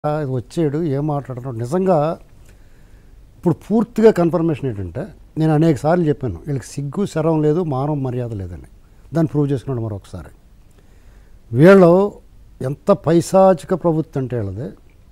ఇది వచ్చాడు ఏం మాట్లాడుతున్నాడు నిజంగా ఇప్పుడు పూర్తిగా కన్ఫర్మేషన్ ఏంటంటే నేను అనేక సార్లు చెప్పాను వీళ్ళకి సిగ్గు శరం లేదు మానవ మర్యాద లేదని దాన్ని ప్రూవ్ చేసుకున్నాడు మరొకసారి వీళ్ళు ఎంత పైశాచిక ప్రభుత్వం అంటే వీళ్ళది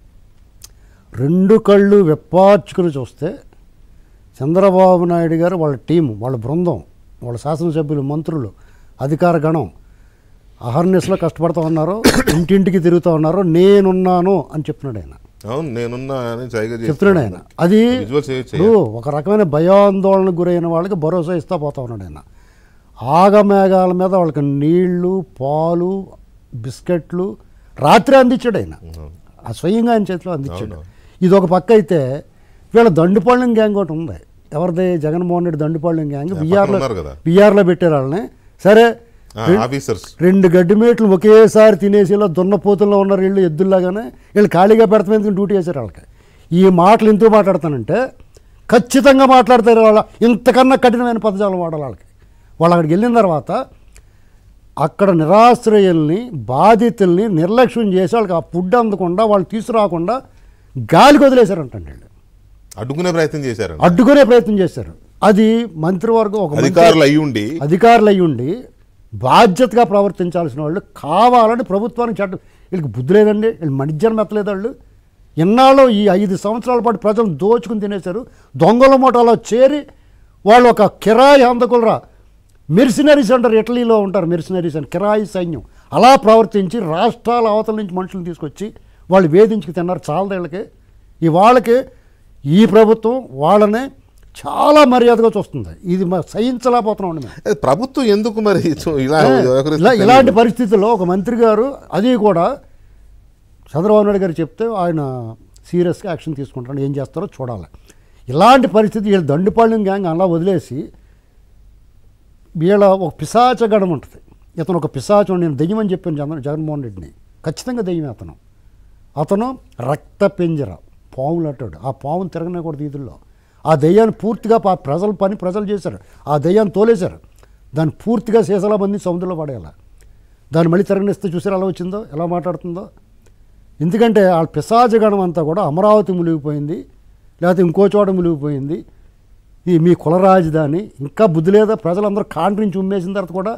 రెండు కళ్ళు వెప్పార్చుకుని చూస్తే చంద్రబాబు నాయుడు గారు వాళ్ళ టీం వాళ్ళ బృందం వాళ్ళ శాసనసభ్యులు మంత్రులు అధికార గణం అహర్నిస్లో కష్టపడుతూ ఉన్నారు ఇంటింటికి తిరుగుతూ ఉన్నారు నేనున్నాను అని చెప్తున్నాడు ఆయన అవును నేనున్నా అని సైగ చేసి- చెప్తున్నాడు ఆయన అది విజువల్స్ ఏవి ఇప్పుడు ఒక రకమైన భయాందోళనకు గురైన వాళ్ళకి భరోసా ఇస్తా పోతా ఉన్నాడు ఆయన ఆగమేఘాల మీద వాళ్ళకి నీళ్లు పాలు బిస్కెట్లు రాత్రి అందించాడు ఆయన ఆ స్వయంగా ఆయన చేతిలో అందించాడు ఇది ఒక పక్క అయితే వీళ్ళ దండుపాళ్యం గ్యాంగ్ ఒకటి ఉంది ఎవరిది జగన్మోహన్ రెడ్డి దండుపాళ్యం గ్యాంగ్ పక్కన బీఆర్లో ఉన్నారు కదా. బీఆర్లో పెట్టారు వాళ్ళని సరే ఆ, ఆఫీసర్స్ రెండు గడ్డి మేట్లు ఒకేసారి తినేసి ఇలా దున్నపోతుల్లో ఉన్నారు వీళ్ళు ఎద్దుల్లాగానే వీళ్ళు ఖాళీగా పెడతామని డ్యూటీ చేశారు వాళ్ళకి ఈ మాటలు ఎందుకు మాట్లాడతానంటే ఖచ్చితంగా మాట్లాడతారు వాళ్ళ ఇంతకన్నా కఠినమైన పదజాలం వాడాలి వాళ్ళకి వాళ్ళు అక్కడికి వెళ్ళిన తర్వాత అక్కడ నిరాశ్రయుల్ని బాధితుల్ని నిర్లక్ష్యం చేసి వాళ్ళకి ఆ ఫుడ్ అందకుండా వాళ్ళు తీసుకురాకుండా గాలికి వదిలేశారంటండి వీళ్ళు అడ్డుకునే ప్రయత్నం చేశారు అడ్డుకునే ప్రయత్నం చేశారు అది మంత్రివర్గం ఒక మంత్రి- అధికారులు అయి ఉండి అధికారులు అయి ఉండి బాధ్యతగా ప్రవర్తించాల్సిన వాళ్ళు కావాలని ప్రభుత్వానికి చట్టం వీళ్ళకి బుద్ధి లేదండి వీళ్ళు మణిజ్యం మెత్తలేదు వాళ్ళు ఎన్నాళ్ళు ఈ ఐదు సంవత్సరాల పాటు ప్రజలను దోచుకుని తినేశారు దొంగల మూటలో చేరి వాళ్ళు ఒక కిరాయి హంతకులరా మెర్సినరీస్ అంటారు ఇటలీలో ఉంటారు మెర్సినరీస్ అని కిరాయి సైన్యం అలా ప్రవర్తించి రాష్ట్రాల అవతల నుంచి మనుషులను తీసుకొచ్చి వాళ్ళు వేధించుకు తిన్నారు చాలా వీళ్ళకి ఈ వాళ్ళకి ఈ ప్రభుత్వం వాళ్ళనే చాలా మర్యాదగా చూస్తుంది ఇది మ- సహించలేకపోతున్నాం అండి మేము ఏ, ప్రభుత్వం ఎందుకు మరి చూ- ఇలా వ్యవహరిస్తుందో ఇలా ఇలాంటి తెలియదు. పరిస్థితుల్లో ఒక మంత్రి గారు అది కూడా చంద్రబాబు నాయుడు గారు చెప్తే ఆయన సీరియస్గా యాక్షన్ తీసుకుంటాడు ఏం చేస్తారో చూడాలి ఇలాంటి పరిస్థితి వీళ్ళు దండుపాళ్యం గ్యాంగ్ అలా వదిలేసి వీళ్ళ ఒక పిశాచ గడం ఉంటుంది ఇతను ఒక పిశాచం నేను దెయ్యం అని చెప్పాను జగన్ జగన్మోహన్ రెడ్డిని ఖచ్చితంగా దెయ్యమే అతను అతను రక్త పెంజర పాములు అంటాడు ఆ పామును తిరగనకూడదు వీధుల్లో ఆ దెయ్యాన్ని పూర్తిగా పా ప్రజల పని ప్రజలు చేశారు ఆ దెయ్యాన్ని తోలేశారు దాన్ని పూర్తిగా సీసాల మంది సముద్రంలో పడేయాలి దాన్ని మళ్ళీ తిరగనిస్తే చూసారు ఎలా వచ్చిందో ఎలా మాట్లాడుతుందో ఎందుకంటే ఆ పిశాచగణం అంతా కూడా అమరావతి మునిగిపోయింది లేకపోతే ఇంకో చోట మునిగిపోయింది ఈ మీ కుల రాజధాని ఇంకా బుద్ధి లేదా ప్రజలందరూ కాంట్రించి ఉమ్మేసిన తర్వాత కూడా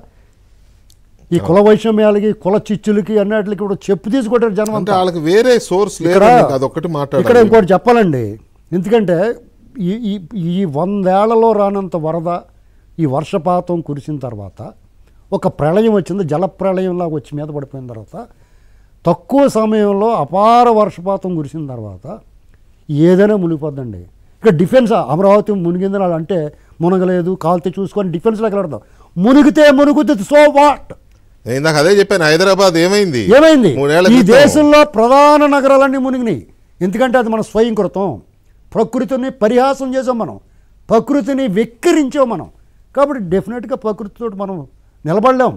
ఈ కుల వైషమ్యాలకి కుల చిచ్చులకి అన్నిటికి కూడా చెప్పు తీసుకుంటారు జనం అంటే అంతా వాళ్ళకి వేరే సోర్స్ లేదు ఇక్కడ అదొక్కటి ఇక్కడ మాట్లాడాలి ఇంకోటి చెప్పాలండి ఎందుకంటే ఈ ఈ ఈ వందేళ్లలో రానంత వరద ఈ వర్షపాతం కురిసిన తర్వాత ఒక ప్రళయం వచ్చింది జల ప్రళయంలాగా వచ్చి మీద పడిపోయిన తర్వాత తక్కువ సమయంలో అపార వర్షపాతం కురిసిన తర్వాత ఏదైనా మునిగిపోద్దండి ఇక్కడ డిఫెన్స్ అమరావతి మునిగిందని వాళ్ళు అంటే మునగలేదు కాల్తే చూసుకొని డిఫెన్స్లోకి వెళ్ళడతాం మునిగితే మునుగుతుంది సో వాట్ నేను ఇందాక అదే చెప్పాను హైదరాబాద్ ఏమైంది ఏమైంది మూడేళ్ల ఈ క్రితం. దేశంలో ప్రధాన నగరాలన్నీ మునిగినాయి ఎందుకంటే అది మన స్వయంకృతం ప్రకృతిని పరిహాసం చేసాం మనం ప్రకృతిని వెక్కిరించాం మనం కాబట్టి డెఫినెట్గా ప్రకృతితో మనం నిలబడలేం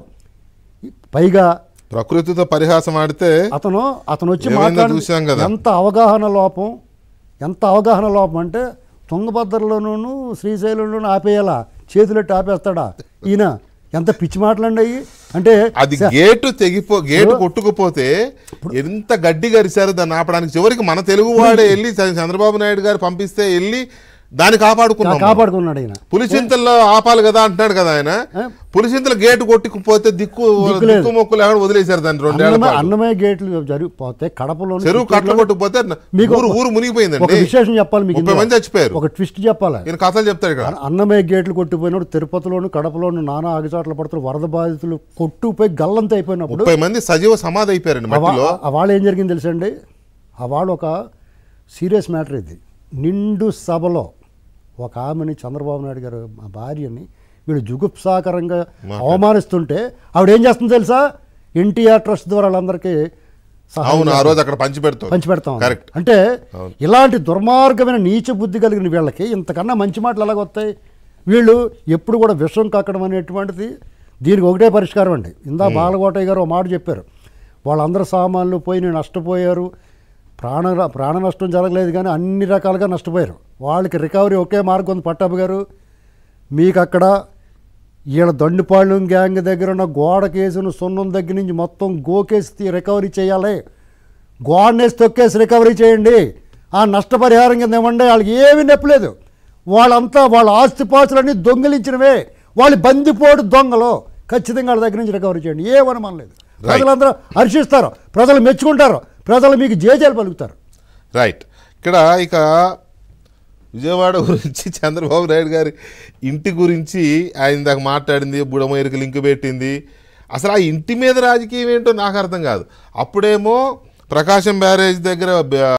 పైగా ప్రకృతితో పరిహాసం ఆడితే అతను అతను వచ్చి ఏమైందో మాట్లాడి చూశాం కదా. ఎంత అవగాహన లోపం ఎంత అవగాహన లోపం అంటే తుంగభద్రలోనూ శ్రీశైలంలోనూ ఆపేయాలా చేతులెట్టి ఆపేస్తాడా ఈయన ఎంత పిచ్చి మాటలండి అయ్యి అంటే అది గేటు తెగిపో గేటు కొట్టుకుపోతే ఎంత గడ్డి గరిశారు దాన్ని ఆపడానికి చివరికి మన తెలుగు వాడే వెళ్ళి చ- చంద్రబాబు నాయుడు గారు పంపిస్తే వెళ్ళి దాన్ని కాపాడుకున్నాం మనం. కాపాడుకున్నాడు ఈయన పులిచింతల్లో ఆపాలి కదా అంటున్నాడు కదా ఆయన ఏ? పులిచింతల గేటు కొట్టుకుపోతే దిక్కు దిక్కు లేదు. దిక్కు మొక్కులు ఎవరు వదిలేశారు దాన్ని రెండేళ్ల అన్నమయ్య పాటు. అన్నమయ్య గేట్లు జరిగిపోతే కడపలో చెరువు కట్టలు కొట్టుకుపోతే మీకు ఊరు ఒక- ఊరు ఒక మునిగిపోయిందండి విశేషం చెప్పాలి మీకు ముప్పై ఇందులో. మంది చచ్చిపోయారు ఒక ట్విస్ట్ చెప్పాలి ఈయన కథలు చెప్తాడు ఇక్కడ అన్న- అన్నమయ్య గేట్లు కొట్టిపోయినప్పుడు తిరుపతిలోను కడపలోను నానా ఆగిచాట్ల పడుతున్న వరద బాధితులు కొట్టుకుపోయి గల్లంత అయిపోయినప్పుడు ముప్పై మంది సజీవ సమాధి అయిపోయారండి ఆ వా- మట్టిలో ఆ వాళ్ళు ఏం జరిగింది తెలుసండి ఆ వాళ్ళు ఒక సీరియస్ మ్యాటర్ ఇది నిండు సభలో ఒక ఆమెని చంద్రబాబు నాయుడు గారు మా భార్యని వీడు జుగుప్సాకరంగా అవమానిస్తుంటే ఆవిడ ఏం చేస్తుంది తెలుసా ఎన్టీఆర్ ట్రస్ట్ ద్వారా వాళ్ళందరికీ సహాయం అవును ఆ రోజు అక్కడ పంచి పెడతాం పంచిపెడతాం కరెక్ట్ అంటే ఇలాంటి దుర్మార్గమైన నీచ బుద్ధి కలిగిన వీళ్ళకి ఇంతకన్నా మంచి మాటలు ఎలాగొస్తాయి వీళ్ళు ఎప్పుడు కూడా విషం కక్కడం అనేటువంటిది దీనికి ఒకటే పరిష్కారం అండి ఇందా బాలకోటయ్య గారు ఒక మాట చెప్పారు వాళ్ళందరూ సామాన్లు పోయి నష్టపోయారు ప్రాణ ప్రాణ నష్టం జరగలేదు కానీ అన్ని రకాలుగా నష్టపోయారు వాళ్ళకి రికవరీ ఒకే మార్గం ఉంది పట్టాభి గారు మీకు అక్కడ వీళ్ళ దండుపాళ్యం గ్యాంగ్ దగ్గర ఉన్న గోడ కేసును సున్నం దగ్గర నుంచి మొత్తం గోకేసి రికవరీ చేయాలి గోడనేసి తొక్కేసి రికవరీ చేయండి ఆ నష్టపరిహారం కింద ఇవ్వండి వాళ్ళకి ఏమీ నొప్పలేదు వాళ్ళంతా వాళ్ళ ఆస్తిపాస్తులన్నీ దొంగిలించినవే వాళ్ళు బందిపోటు దొంగలు ఖచ్చితంగా వాళ్ళ దగ్గర నుంచి రికవరీ చేయండి ఏమనమని లేదు ప్రజలందరూ హర్షిస్తారు ప్రజలు మెచ్చుకుంటారు ప్రజలు మీకు జేజేలు పలుకుతారు రైట్ ఇక్కడ ఇక విజయవాడ గురించి చంద్రబాబు నాయుడు గారి ఇంటి గురించి ఆయన ఇందాక మాట్లాడింది బుడమేరికి లింక్ పెట్టింది అసలు ఆ ఇంటి మీద రాజకీయం ఏంటో నాకు అర్థం కాదు అప్పుడేమో ప్రకాశం బ్యారేజ్ దగ్గర బ-